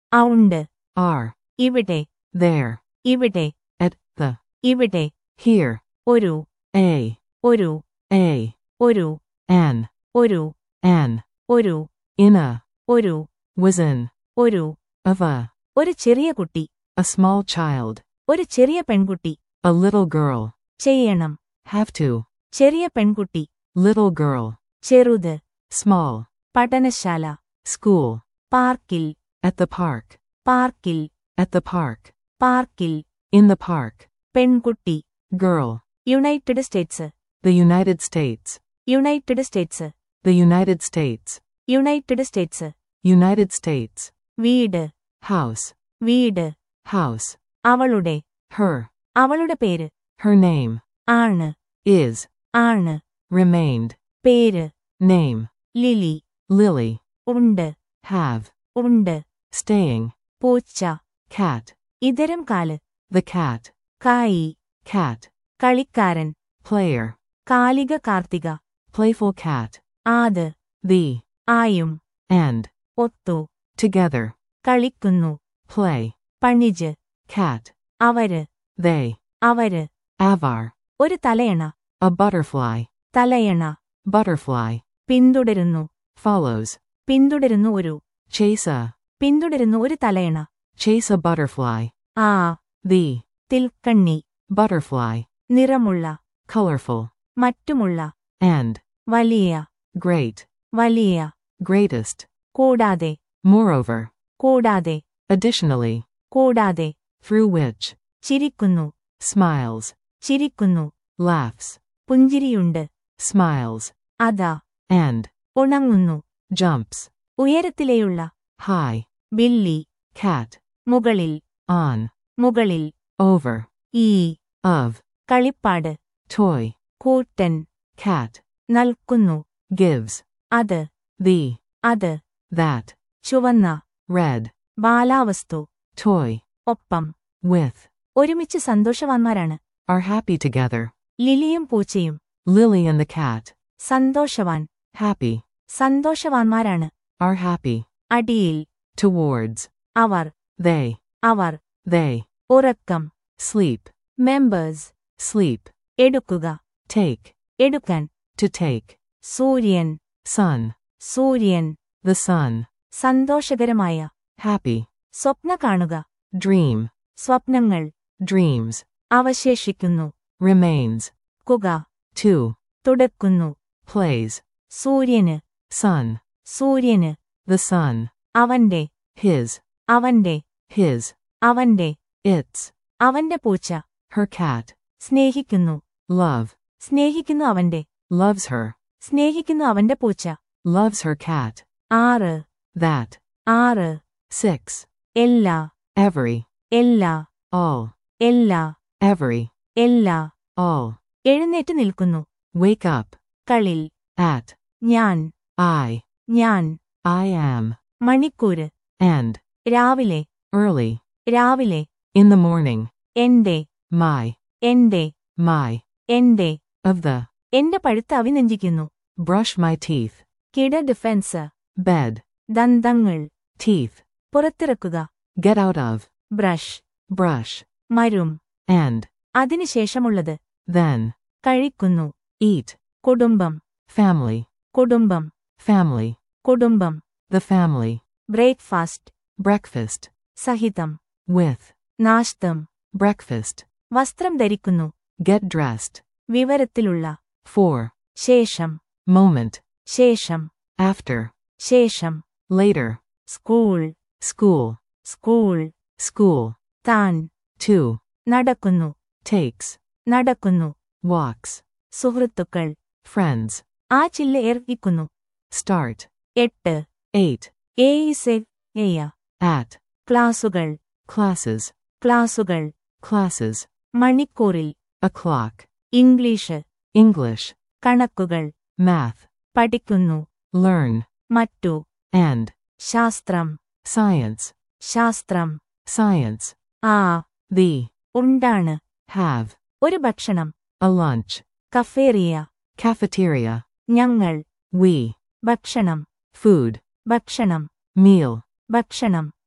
ഉണ്ട് are, ഇവിടെ there, ഇവിടെ at, the, ഇവിടെ here, ഒരു a, ഒരു a, ഒരു an, ഒരു an, ഒരു in a, ഒരു was in, ഒരു of a, ഒരു ചെറിയ കുട്ടി a small child, ഒരു ചെറിയ പെൺകുട്ടി a little girl, ചെയ്യണം have to, ചെറിയ പെൺകുട്ടി little girl, ചെറുത് small, പഠനശാല school, പാർക്കിൽ at the park, പാർക്കിൽ at the park, പാർക്കിൽ in the park, പെൺകുട്ടി girl, United States the United States, United States the United States, United States United States, വീട് house, വീട് house, അവളുടെ her, അവളുടെ പേര് her name, ആണ് is, ആണ് remained, പേര് name, ലിലി lily, ഉണ്ട് have, ഉണ്ട് staying, പൂച്ച cat, ഇതരം കാല് the cat, കായി cat, കളിക്കാരൻ player, കാലിക കാർത്തിക playful cat, ആത് the, ആയും and, ഒത്തു together, കളിക്കുന്നു play, പണിജ് cat, അവര് they, അവര് avar, ഒരു തലയണ a butterfly, തലയണ butterfly, പിന്തുടരുന്നു follows, പിന്തുടരുന്നു ഒരു chase a, പിന്തുടരുന്നു ഒരു തലയണ chase a butterfly, ആ the, തിൽക്കണ്ണി butterfly, നിറമുള്ള colorful, മറ്റുമുള്ള and, വലിയ great, വലിയ greatest, കൂടാതെ moreover, കൂടാതെ additionally, കൂടാതെ through which, ചിരിക്കുന്നു smiles, ചിരിക്കുന്നു laughs, പുഞ്ചിരിയുണ്ട് smiles, അതാ and, ഉണങ്ങുന്നു jumps, ഉയരത്തിലെയുള്ള high, ബില്ലി cat, മുകളിൽ on, മുകളിൽ over, ഈ of, കളിപ്പാട് toy, കൂട്ടൻ cat, നൽകുന്നു gives, അത് the, അത് that, ചുവന്ന red, ബാലാവസ്തു toy, ഒപ്പം with, ഒരുമിച്ച് സന്തോഷവാന്മാരാണ് are happy together, ലിലിയും പൂച്ചയും Lily and the cat, സന്തോഷവാൻ happy, സന്തോഷവാന്മാരാണ് are happy, അടിയിൽ towards, അവർ they, അവർ they, ഉറക്കം sleep, മെമ്പേഴ്സ് sleep, എടുക്കുക take, എടുക്കാൻ to take, സൂര്യൻ sun, സൂര്യൻ the sun, സന്തോഷകരമായ happy, സ്വപ്ന കാണുക dream, സ്വപ്നങ്ങൾ dreams, അവശേഷിക്കുന്നു remains, കുക to, തുടക്കുന്നു plays, സൂര്യന് sun, സൂര്യന് the sun, അവന്റെ his, അവന്റെ his, അവന്റെ its, അവന്റെ പൂച്ച her cat, സ്നേഹിക്കുന്നു love, സ്നേഹിക്കുന്നു അവന്റെ loves her, സ്നേഹിക്കുന്നു അവന്റെ പൂച്ച loves her cat, ആറ് that, ആറ് six, എല്ലാ every, എല്ലാ all, എല്ലാ every, എല്ലാ all, എഴുന്നേറ്റ് നിൽക്കുന്നു wake up, കളിൽ at, ഞാൻ I, ഞാൻ I am, മണിക്കൂര് and, രാവിലെ early, രാവിലെ in the morning, എന്റെ my, എന്റെ my, എന്റെ of the, എന്റെ പഴുത്ത അവിനെഞ്ചിക്കുന്നു brush my teeth, കിട ഡിഫൻസ് bed, ദന്തങ്ങൾ teeth, പുറത്തിറക്കുക get out of, brush brush, മരും and, അതിനുശേഷമുള്ളത് then, കഴിക്കുന്നു eat, കുടുംബം family, കുടുംബം family, കുടുംബം the family, ബ്രേക്ക്ഫാസ്റ്റ് breakfast, സഹിതം with, നാശ്തം breakfast, വസ്ത്രം ധരിക്കുന്നു get dressed, വിവരത്തിലുള്ള for, ശേഷം moment, ശേഷം after, ശേഷം later, school school, school school, താൻ to, നടക്കുന്നു takes, നടക്കുന്നു walks, സുഹൃത്തുക്കൾ friends, ആ ചില്ല് ഏർപ്പിക്കുന്നു start, എട്ട് eight, ഏയിസെ എയ at, ക്ലാസുകൾ classes, ക്ലാസുകൾ classes, മണിക്കൂറിൽ o'clock, ഇംഗ്ലീഷ് English, കണക്കുകൾ math, പഠിക്കുന്നു learn, മറ്റു and, ശാസ്ത്രം science, ശാസ്ത്രം science, ആ the, ഉണ്ടാണ് have, ഒരു ഭക്ഷണം a lunch, കഫേറിയ cafeteria, ഞങ്ങൾ we, ഭക്ഷണം food, ഭക്ഷണം meal, ഭക്ഷണം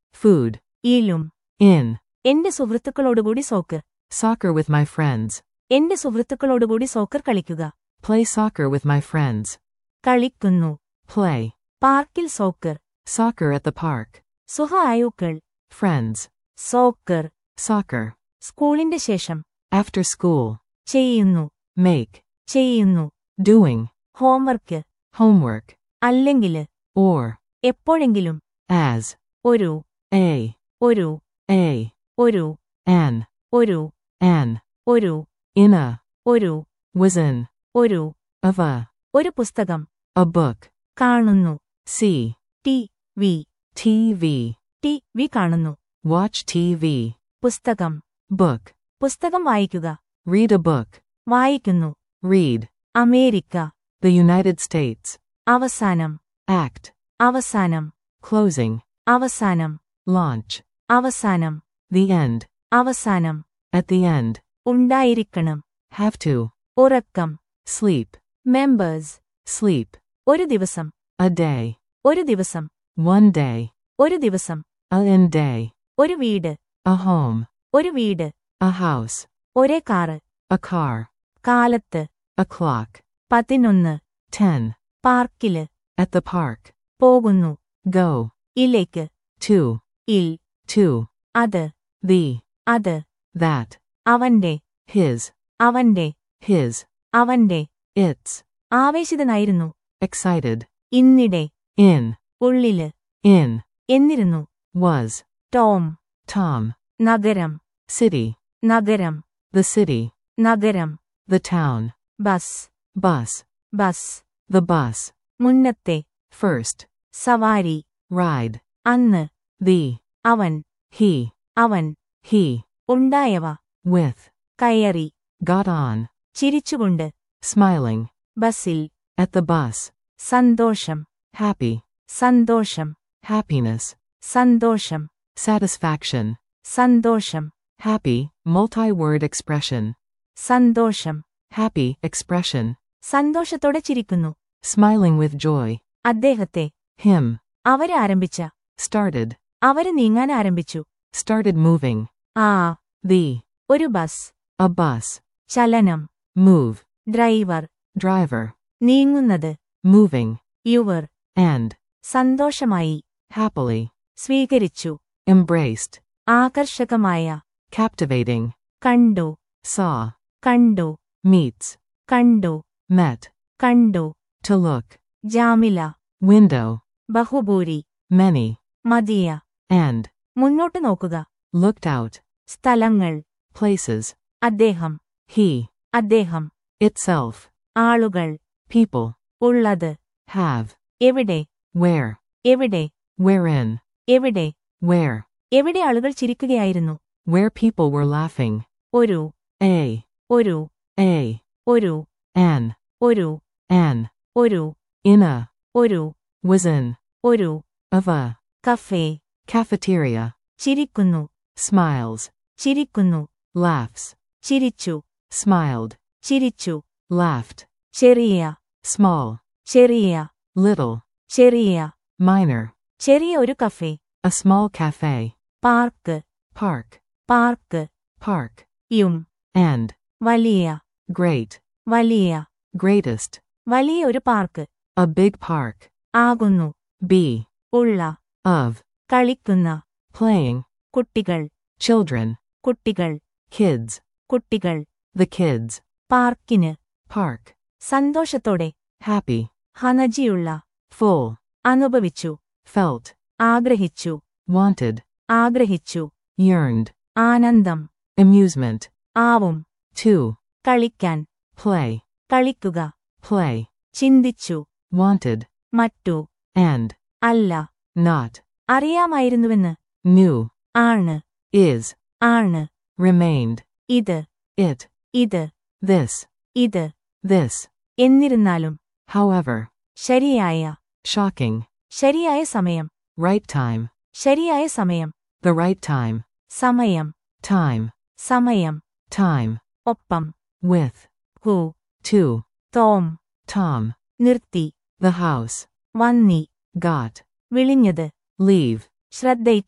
food, ഈലും in, എന്റെ സുഹൃത്തുക്കളോടുകൂടി soccer soccer with my friends, എന്റെ സുഹൃത്തുക്കളോടുകൂടി സോക്കർ കളിക്കുക play soccer with my friends, കളിക്കുന്നു play, പാർക്കിൽ soccer soccer at the park, സുഹായുക്കൾ friends, സോക്കർ soccer, സ്കൂളിന്റെ ശേഷം after school, ചെയ്യുന്നു make, ചെയ്യുന്നു doing, ഹോംവർക്ക് homework, അല്ലെങ്കില് or, എപ്പോഴെങ്കിലും as, ഒരു a, ഒരു a, ഒരു an, ഒരു an, ഒരു in a, ഒരു was in, ഒരു of a, ഒരു പുസ്തകം a book, കാണുന്നു see, T V TV, T V കാണുന്നു watch TV, പുസ്തകം book, പുസ്തകം വായിക്കുക read a book, വായിക്കുന്നു read, America the United States, അവസാനം act, അവസാനം closing, അവസാനം launch, അവസാനം the end, അവസാനം at the end, ഉണ്ടായിരിക്കണം have to, ഉറക്കം sleep, മെമ്പേഴ്സ് sleep, ഒരു ദിവസം a day, ഒരു ദിവസം one day, ഒരു ദിവസം a in day, ഒരു വീട് a home, ഒരു വീട് a house, ഒരേ കാറ് a car, കാലത്ത് a clock, പതിനൊന്ന് ten, പാർക്കില് at the park, പോകുന്നു go, ഇലേക്ക് to, ഇൽ to, അത് the, അത് that, അവന്റെ his, അവന്റെ his, അവന്റെ its, ആവേശിതനായിരുന്നു excited, ഇന്നിടെ in, ഉള്ളില് in, എന്നിരുന്നു was, ടോം Tom, നഗരം city, നഗരം the city, നഗരം the town, bus bus, bus the bus, മുന്നത്തെ first, സവാരി ride, അന്ന് the, അവൻ he, അവൻ he, ഉണ്ടായവ with, കയറി got on, ചിരിച്ചുകൊണ്ട് smiling, ബസിൽ at the bus, സന്തോഷം happy, സന്തോഷം happiness, സന്തോഷം satisfaction, സന്തോഷം happy, multi-word expression, സന്തോഷം happy expression, സന്തോഷത്തോടെ ചിരിക്കുന്നു smiling with joy, അദ്ദേഹത്തെ him, അവര് ആരംഭിച്ച started, അവര് നീങ്ങാൻ ആരംഭിച്ചു started moving, ആ the, ഒരു ബസ് a bus, ചലനം move, ഡ്രൈവർ driver, നീങ്ങുന്നത് moving, യുവർ and, സന്തോഷമായി happily, സ്വീകരിച്ചു embraced, ആകർഷകമായ captivating, കണ്ടു saw, കണ്ടു meets, കണ്ടു met, കണ്ടു to look, ജാമില window, ബഹുഭൂരി many, മതിയ and, മുന്നോട്ട് നോക്കുക looked out, സ്ഥലങ്ങൾ places, അദ്ദേഹം he, അദ്ദേഹം itself, ആളുകൾ people, ഉള്ളത് have, എവിടെ where, എവിടെ wherein, എവിടെ where, എവിടെ ആളുകൾ ചിരിക്കുകയായിരുന്നു where people were laughing, ഒരു a, ഒരു a, ഒരു an, ഒരു an, ഒരു in a, ഒരു was in, ഒരു of a, കഫേ cafeteria, ചിരിക്കുന്നു smiles, ചിരിക്കുന്നു laughs, ചിരിച്ചു smiled, ചിരിച്ചു laughed, ചെറിയ small, ചെറിയ little, ചെറിയ minor, ചെറിയ ഒരു cafe a small cafe, park park, park park, യും and, വലിയ great, വലിയ greatest, വലിയ ഒരു പാർക്ക് a big park, ആകുന്നു be, ഉള്ള of, കളിക്കുന്ന playing, കുട്ടികൾ children, കുട്ടികൾ kids, കുട്ടികൾ the kids, പാർക്കിന് park, സന്തോഷത്തോടെ happy, ഹനജിയുള്ള full, അനുഭവിച്ചു felt, ആഗ്രഹിച്ചു wanted, ആഗ്രഹിച്ചു yearned, ആനന്ദം amusement, ആവും to, കളിക്കാൻ play, കളിക്കുക play, ചിന്തിച്ചു wanted, മറ്റു and, അല്ല not, അറിയാമായിരുന്നുവെന്ന് knew, ആണ് is, ആണ് remained, ഇത് it, ഇത് this, ഇത് this, എന്നിരുന്നാലും however, ശരിയായ shocking, ശരിയായ സമയം right time, ശരിയായ സമയം the right time, സമയം time, സമയം time, ഒപ്പം with, ഹു to, തോം Tom, നിർത്തി the house, വന്നി got, വിളിഞ്ഞത് leave, ശ്രദ്ധയ്ക്ക്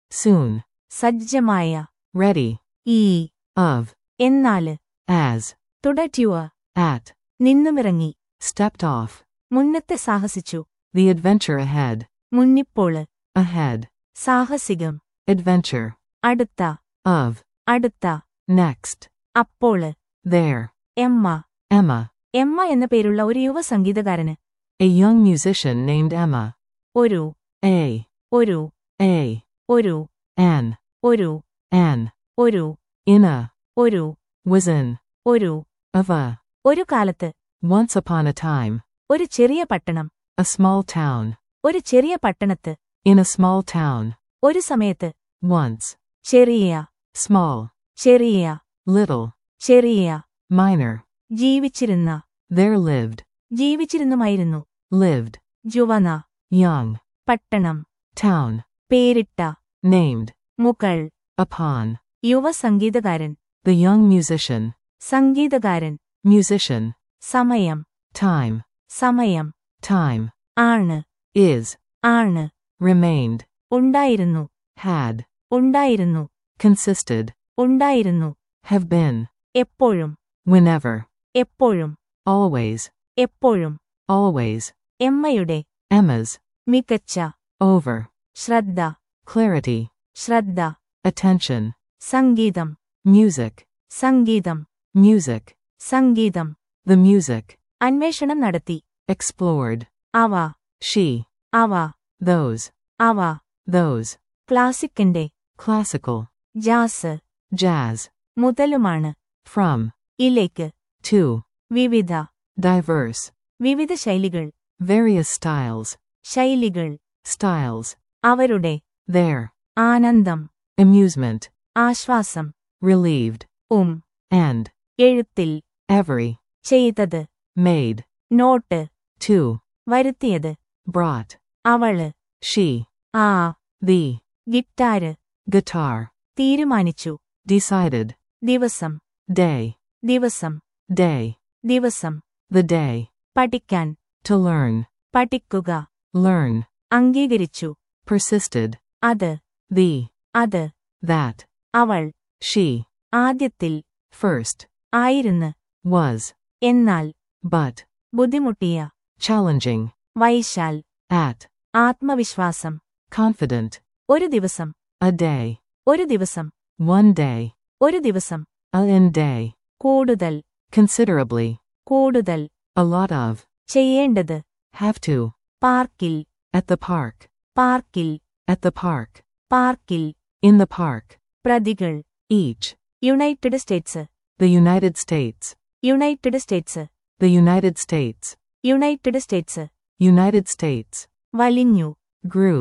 soon, സജ്ജമായ ready, ഈ of, എന്നാല് as, തുടറ്റുവ at, നിന്നുമിറങ്ങി stepped off, മുന്നത്തെ സാഹസിച്ചു the adventure ahead, മുന്നിപ്പോള് ahead, സാഹസികം adventure, അടുത്ത of, അടുത്ത next, അപ്പോള് there, എമ്മ Emma, എമ്മ എന്ന പേരുള്ള ഒരു യുവ സംഗീതകാരന് a young musician named Emma, ഒരു a, ഒരു a, ഒരു an, ഒരു an, ഒരു in a, ഒരു was in, ഒരു of a, ഒരു കാലത്ത് once upon a time, ഒരു ചെറിയ പട്ടണം a small town, ഒരു ചെറിയ പട്ടണത്ത് in a small town, ഒരു സമയത്ത് once, ചെറിയ small, ചെറിയ little, ചെറിയ minor, ജീവിച്ചിരുന്ന there lived, ജീവിച്ചിരുന്നുമായിരുന്നു lived, ജുവന young, പട്ടണം town, പേരിട്ട named, മുകൾ upon, യുവ സംഗീതകാരൻ the young musician, സംഗീതകാരൻ musician, സമയം time, സമയം time, ആണ് is, ആണ് remained, ഉണ്ടായിരുന്നു had, ഉണ്ടായിരുന്നു consisted, ഉണ്ടായിരുന്നു have been, എപ്പോഴും whenever, എപ്പോഴും always, എപ്പോഴും always, എമ്മയുടെ Emma's, മികച്ച over, ശ്രദ്ധ clarity, ശ്രദ്ധ attention, സംഗീതം music, സംഗീതം music, സംഗീതം the music, അന്വേഷണം നടത്തി explored, അവ she, അവ those, അവ those, ക്ലാസിക്കിന്റെ classical, ജാസ് jazz, മുതലുമാണ് from, ഇലേക്ക് to, വിവിധ diverse, വിവിധ ശൈലികൾ various styles, ശൈലികൾ styles, അവരുടെ their, ആനന്ദം amusement, ആശ്വാസം relieved, ഉം and, എഴുത്തിൽ every, ചെയ്തത് made, നോട്ട് to, വരുത്തിയത് brought, അവള് she, ആ the, ഗിറ്റാര് guitar, തീരുമാനിച്ചു decided, ദിവസം day, ദിവസം day, ദിവസം the day, പഠിക്കാൻ to learn, പഠിക്കുക learn, അംഗീകരിച്ചു persisted, അത് the, അത് that, അവൾ she, ആദ്യത്തിൽ first, ആയിരുന്ന് was, എന്നാൽ but, ബുദ്ധിമുട്ടിയ challenging, വൈശാൽ at, ആത്മവിശ്വാസം confident, ഒരു ദിവസം a day, ഒരു ദിവസം one day, ഒരു ദിവസം a in day, കൂടുതൽ considerably, കൂടുതൽ a lot of, ചെയ്യേണ്ടത് have to, പാർക്കിൽ at the park, പാർക്കിൽ at the park, പാർക്കിൽ in the park, പ്രതികൾ each, United States the United States, United States the United States, United States United States, വലിഞ്ഞു grew,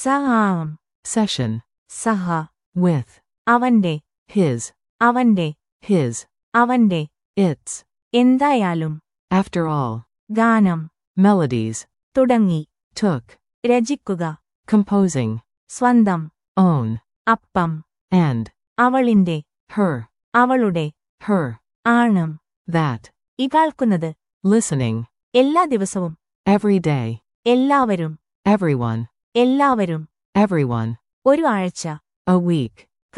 സഹാം session, സഹ with, അവന്റെ his, അവന്റെ his, അവന്റെ its, എന്തായാലും after all, ഗാനം melodies, തുടങ്ങി took, രചിക്കുക composing, സ്വന്തം own, അപ്പം and, അവളിന്റെ her, അവളുടെ her, ആണം that, ഇകാൾക്കുന്നത് listening, എല്ലാ ദിവസവും every day, എല്ലാവരും everyone, എല്ലാവരും everyone, ഒരു ആഴ്ച a week,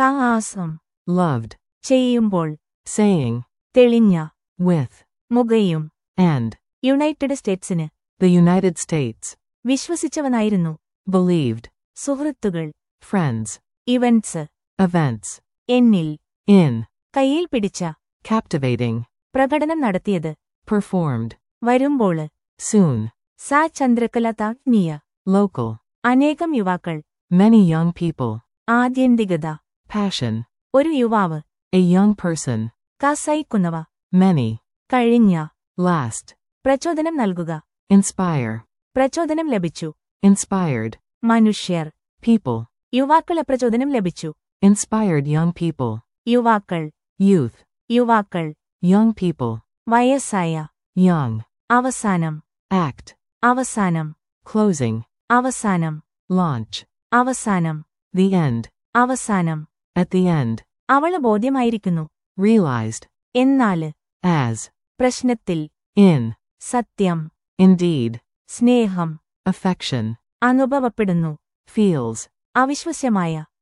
കാസം loved, ചെയ്യുമ്പോൾ saying, തെളിഞ്ഞ with, മുഖയും and, United സ്റ്റേറ്റ്സിന് the United States, വിശ്വസിച്ചവനായിരുന്നു believed, സുഹൃത്തുക്കൾ friends, ഇവന്റ്സ് events, എന്നിൽ in, കയ്യിൽ പിടിച്ച captivating, പ്രകടനം നടത്തിയത് performed, വരുമ്പോള് soon, സാ ചന്ദ്രകലതാഗ്നിയ local, അനേകം യുവാക്കൾ many young people, ആദ്യന്തികത passion, ഒരു യുവാവ് a young person, കസയിക്കുന്നവ many, കഴിഞ്ഞ last, പ്രചോദനം നൽകുക inspire, പ്രചോദനം ലഭിച്ചു inspired, മനുഷ്യർ people, യുവാക്കളെ പ്രചോദനം ലഭിച്ചു inspired young people, യുവാക്കൾ youth, യുവാക്കൾ young people, വയസ്സായ young, അവസാനം act, അവസാനം closing, അവസാനം launch, അവസാനം the end, അവസാനം at the end, അവള് ബോധ്യമായിരിക്കുന്നു realized, എന്നാല് as, പ്രശ്നത്തിൽ in, സത്യം indeed, സ്നേഹം affection, അനുഭവപ്പെടുന്നു feels, അവിശ്വസ്യമായ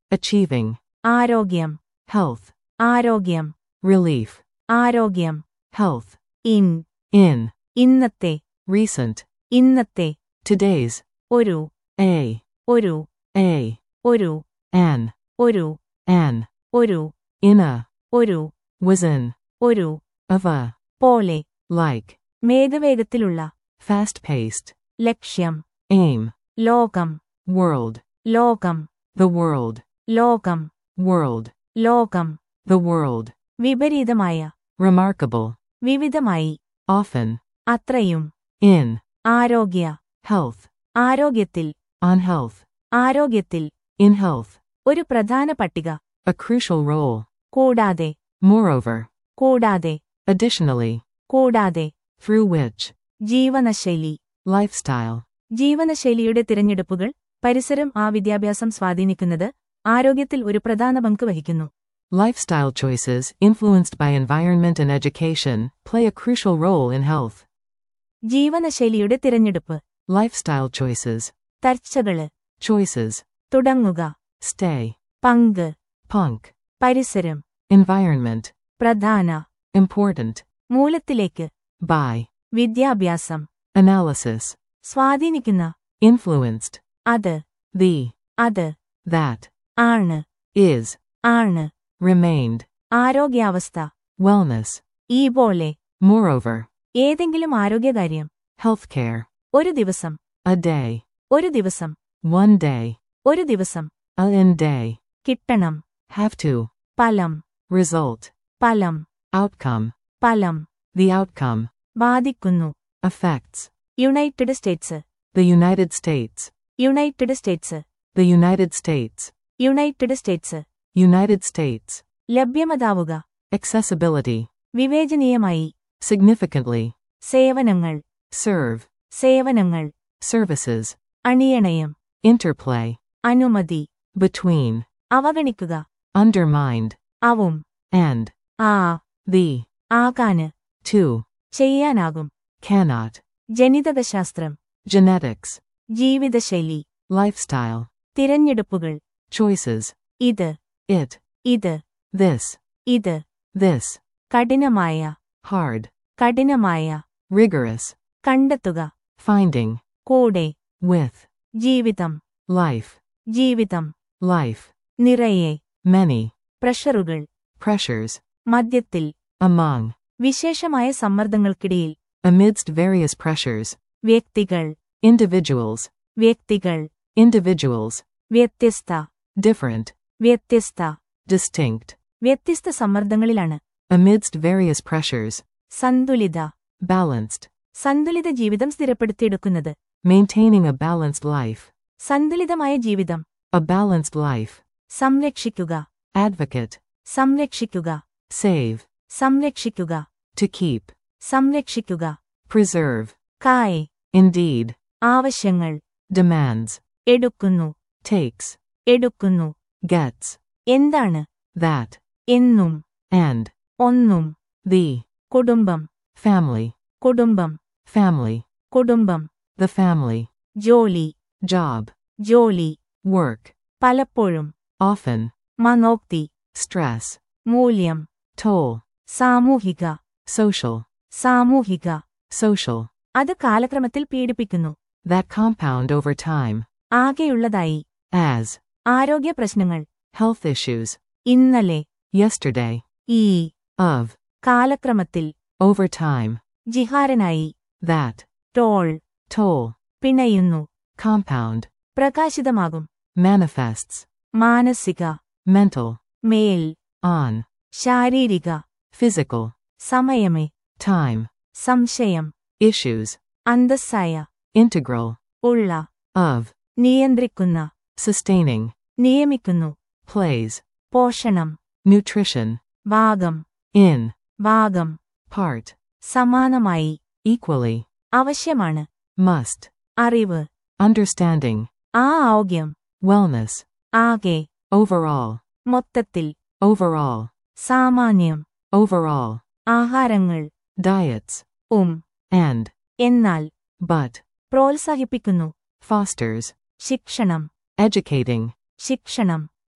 achieving, ആരോഗ്യം health, ആരോഗ്യം relief, ആരോഗ്യം health, ഇൻ in, ഇന്നത്തെ recent, ഇന്നത്തെ today's, ഒരു a, ഒരു a, ഒരു an, ഒരു an, ഒരു in a, ഒരു was in, ഒരു of a, പോലെ like, മേഘവേഗത്തിലുള്ള fast paced, ലക്ഷ്യം aim, ലോകം world, ലോകം the world, ലോകം world, ലോകം the world, വിപരീതമായ remarkable, വിവിധമായി often, അത്രയും in, ആരോഗ്യ health, ആരോഗ്യത്തിൽ on health, ആരോഗ്യത്തിൽ in health, ഒരു പ്രധാന പട്ടിക a crucial role, കൂടാതെ moreover, കൂടാതെ additionally, കൂടാതെ through which, ജീവനശൈലി lifestyle, ജീവനശൈലിയുടെ തിരഞ്ഞെടുപ്പുകൾ പരിസരം ആ വിദ്യാഭ്യാസം സ്വാധീനിക്കുന്നത് ആരോഗ്യത്തിൽ ഒരു പ്രധാന പങ്ക് വഹിക്കുന്നു lifestyle choices influenced by environment and education play a crucial role in health. ജീവനശൈലിയുടെ തിരഞ്ഞെടുപ്പ് Lifestyle choices, തർച്ചകള് choices, തുടങ്ങുക stay, പങ്ക് punk, പരിസരം environment, പ്രധാന important, മൂലത്തിലേക്ക് by, വിദ്യാഭ്യാസം analysis, സ്വാധീനിക്കുന്ന influenced, അത് the, അത് that, ആണ് is, ആണ് remained, ആരോഗ്യാവസ്ഥ wellness, ഈ പോലെ moreover, ഏതെങ്കിലും ആരോഗ്യകാര്യം healthcare, ഒരു ദിവസം a day, ഒരു ദിവസം one day, ഒരു ദിവസം a in day, കിട്ടണം have to, ഫലം result, ഫലം outcome, ഫലം the outcome, ബാധിക്കുന്നു affects, United States the United States, United States the United States, United States United States, ലഭ്യമതാവുക accessibility, വിവേചനീയമായി significantly, സേവനങ്ങൾ serve, സേവനങ്ങൾ services, അണിയണയം interplay, അനുമതി between, അവഗണിക്കുക undermined, അവും and, ആ the, ആകാന് to, ചെയ്യാനാകും cannot, ജനിതകശാസ്ത്രം genetics, ജീവിതശൈലി lifestyle, തിരഞ്ഞെടുപ്പുകൾ choices, ഇത് it, ഇത് this, ഇത് this, കഠിനമായ hard, കഠിനമായ rigorous, കണ്ടെത്തുക finding, കൂടെ with, ജീവിതം life, ജീവിതം life, നിറയെ many, പ്രഷറുകൾ pressures, മധ്യത്തിൽ among, വിശേഷമായ സമ്മർദ്ദങ്ങൾക്കിടയിൽ amidst various pressures, വ്യക്തികൾ individuals, വ്യക്തികൾ individuals, വ്യത്യസ്ത different, വ്യത്യസ്ത distinct, വ്യത്യസ്ത സമ്മർദ്ദങ്ങളിലാണ് amidst various pressures, സന്തുലിത balanced, സന്തുലിത ജീവിതം സ്ഥിരപ്പെടുത്തിയെടുക്കുന്നത് maintaining a balanced life, സന്തുലിതമായ ജീവിതം a balanced life, സംരക്ഷിക്കുക advocate, സംരക്ഷിക്കുക save, സംരക്ഷിക്കുക to keep, സംരക്ഷിക്കുക preserve, കായ് indeed, ആവശ്യങ്ങൾ demands, എടുക്കുന്നു takes, എടുക്കുന്നു gets, എന്താണ് that, എന്നും and, ഒന്നും the, കുടുംബം family, കുടുംബം family, കുടുംബം the family, ജോലി job, ജോലി work, പലപ്പോഴും often, മനോക്തി stress, മൂല്യം toll, സാമൂഹിക social, സാമൂഹിക social, അത് കാലക്രമത്തിൽ പീഡിപ്പിക്കുന്നു that compound over time, ആകെയുള്ളതായി as, ആരോഗ്യ പ്രശ്നങ്ങൾ health issues, ഇന്നലെ yesterday, ഈ of, കാലക്രമത്തിൽ over time, ജിഹാരനായി that, ടോൾ toll, പിണയുന്നു compound, പ്രകാശിതമാകും manifests, മാനസിക mental, മേൽ on, ശാരീരിക physical, സമയമേ time, സംശയം issues, അന്തസ്സായ integral, ഉള്ള of, നിയന്ത്രിക്കുന്ന sustaining, നിയമിക്കുന്നു plays, പോഷണം nutrition, ഭാഗം in, ഭാഗം part, സമാനമായി equally, ആവശ്യമാണ് must, അറിവ് understanding, ആ ആരോഗ്യം wellness, ആകെ overall, മൊത്തത്തിൽ overall, സാമാന്യം overall, ആഹാരങ്ങൾ diets, ഉം and, എന്നാൽ but, പ്രോത്സാഹിപ്പിക്കുന്നു fosters, ശിക്ഷണം educating, ശിക്ഷണം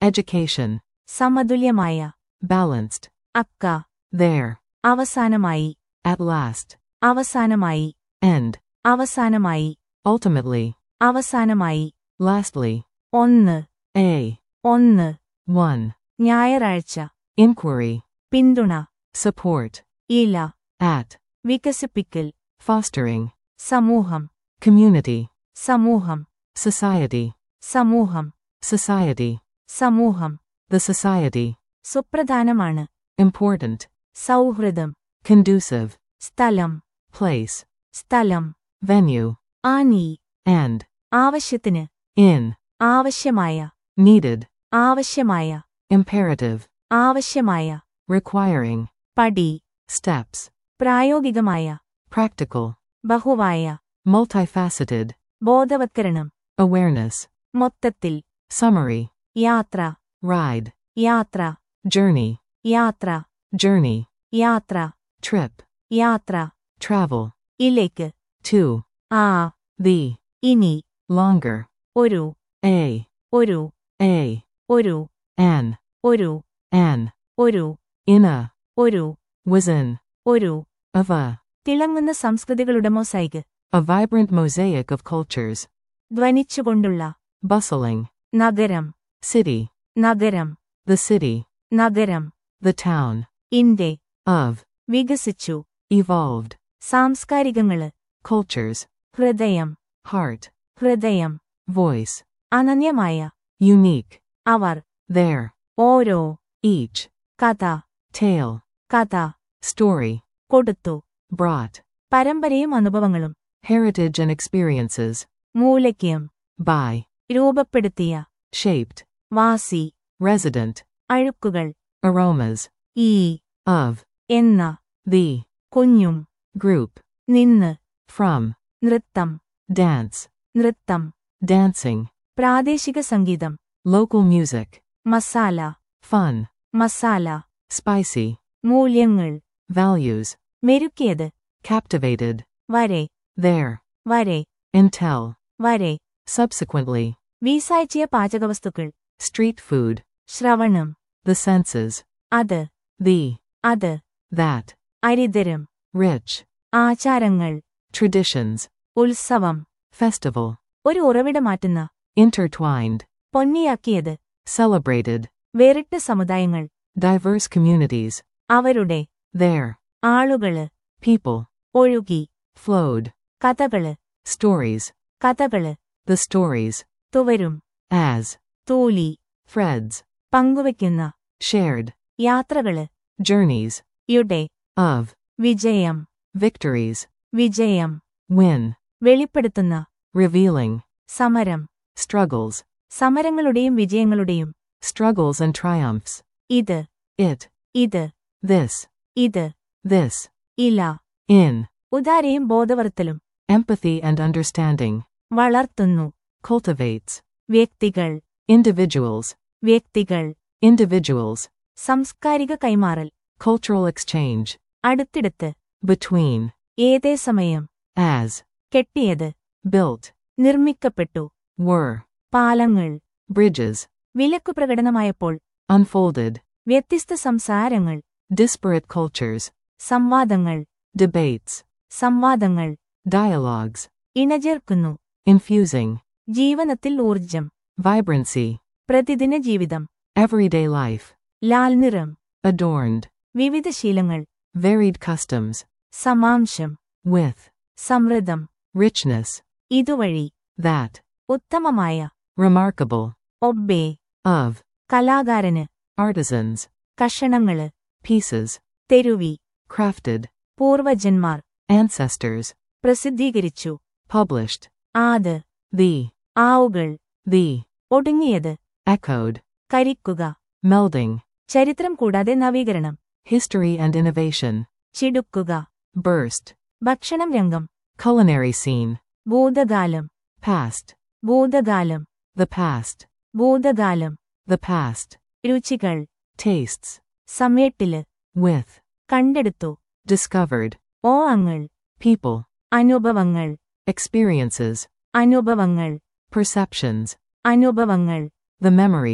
education, സമതുല്യമായ balanced, അക്ക there, അവസാനമായി at last, അവസാനമായി end, അവസാനമായി ultimately, അവസാനമായി lastly, ഒന്ന് a, ഒന്ന് one, ഞായറാഴ്ച inquiry, പിന്തുണ support, ഇല at, വികസിപ്പിക്കൽ fostering, സമൂഹം community, സമൂഹം society, സമൂഹം society, സമൂഹം the society, സുപ്രധാനമാണ് important, സൗഹൃദം conducive, സ്ഥലം place, സ്ഥലം venue, ആനി and, ആവശ്യത്തിന് in, ആവശ്യമായ needed, ആവശ്യമായ imperative, ആവശ്യമായ requiring, പടി steps, പ്രായോഗികമായ practical, ബഹുവായ multifaceted, ബോധവത്കരണം awareness, മൊത്തത്തിൽ summary, യാത്ര ride, യാത്ര journey, യാത്ര journey, യാത്ര trip, യാത്ര travel, ഇലേക്ക് to, ആ the, ഇനി longer, ഒരു a, ഒരു a, ഒരു an, ഒരു an, ഒരു in a, ഒരു was in, ഒരു of a, തിളങ്ങുന്ന സംസ്കൃതികളുടെ mosaic a vibrant mosaic of cultures, ധ്വനിച്ചുകൊണ്ടുള്ള bustling, നഗരം city, നഗരം the city, നഗരം the town, ഇന്റെ of, വികസിച്ചു evolved, സാംസ്കാരികങ്ങള് cultures, ഹൃദയം heart, ഹൃദയം voice, അനന്യമായ unique, അവർ there, ഓരോ each, കഥ tale, കഥ story, കൊടുത്തു brought, പരമ്പരയും അനുഭവങ്ങളും heritage and experiences, മൂലയ്ക്യം by, രൂപപ്പെടുത്തിയ shaped, വാസി resident, അഴുക്കുകൾ aromas, ഈ of, എന്ന the, കുഞ്ഞും group, നിന്ന് from, നൃത്തം dance, നൃത്തം dancing, പ്രാദേശിക സംഗീതം local music, masala fun, masala spicy, മൂല്യങ്ങൾ values, മെരുക്കിയത് captivated, വരെ there, വരെ until, വരെ subsequently, വീസാഴ്ചയ പാചകവസ്തുക്കൾ street food, ശ്രവണം the senses, അത് the, അത് that, അരിതരം rich, ആചാരങ്ങൾ traditions, ഉത്സവം festival, ഒരു ഉറവിട മാറ്റുന്ന intertwined, പൊന്നിയാക്കിയത് celebrated, വേറിട്ട സമുദായങ്ങൾ diverse communities, അവരുടെ there, ആളുകള് people, ഒഴുകി flowed, കഥകള് stories, കഥകള് the stories, തുവരും as, തൂലി threads, പങ്കുവയ്ക്കുന്ന shared, യാത്രകള് journeys, യുടെ of, വിജയം victories, വിജയം win, വെളിപ്പെടുത്തുന്ന revealing, സമരം struggles, സമരങ്ങളുടെയും വിജയങ്ങളുടെയും struggles and triumphs, ഇത് it, ഇത് this, ഇത് this, ഇല in, ഉദാരയും ബോധവർത്തലും empathy and understanding, വളർത്തുന്നു cultivates, വ്യക്തികൾ individuals, വ്യക്തികൾ individuals, സംസ്കാരിക കൈമാറൽ cultural exchange, അടുത്തിടത്ത് between, ഏതേ സമയം as, കെട്ടിയത് built, നിർമ്മിക്കപ്പെട്ടു were, പാലങ്ങൾ bridges, വിലക്കു പ്രകടനമായപ്പോൾ unfolded, വ്യത്യസ്ത സംസാരങ്ങൾ disparate cultures, സംവാദങ്ങൾ debates, സംവാദങ്ങൾ dialogues, ഇണചേർക്കുന്നു infusing, ജീവനത്തിൽ ഊർജം vibrancy, പ്രതിദിന ജീവിതം everyday life, ലാൽ നിറം adorned, വിവിധ ശീലങ്ങൾ varied customs, സമാംശം with, സമൃദ്ധം richness, ഇതുവഴി that, ഉത്തമമായ remarkable, ഒബ്ബേ of, കലാകാരന് artisans, കഷണങ്ങള് pieces, തെരുവി crafted, പൂർവജന്മാർ ancestors, പ്രസിദ്ധീകരിച്ചു published, ആത് the, ആവുകൾ the, ഒടുങ്ങിയത് echoed, കരിക്കുക melding, ചരിത്രം കൂടാതെ നവീകരണം history and innovation, ചിടുക്കുക burst, ഭക്ഷണം രംഗം culinary scene, ഭൂതകാലം past, ഭൂതകാലം the past, ഭൂതകാലം the past, രുചികൾ tastes, സമേട്ടില് with, കണ്ടെടുത്തു discovered, ഓ അങ്ങൾ people, അനുഭവങ്ങൾ experiences, അനുഭവങ്ങൾ perceptions, അനുഭവങ്ങൾ the memories,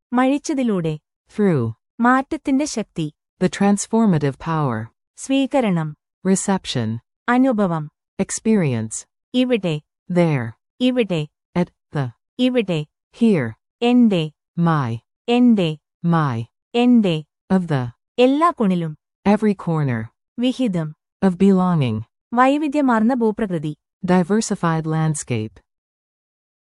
മഴിച്ചതിലൂടെ through, മാറ്റത്തിന്റെ ശക്തി the transformative power, സ്വീകരണം reception, അനുഭവം experience, ഇവിടെ there, ഇവിടെ at, the, ഇവിടെ here, എന്റെ my, എന്റെ my, എന്റെ of the, എല്ലാ കുണിലും every corner, വിഹിതം of belonging, വൈവിധ്യമാർന്ന ഭൂപ്രകൃതി diversified landscape,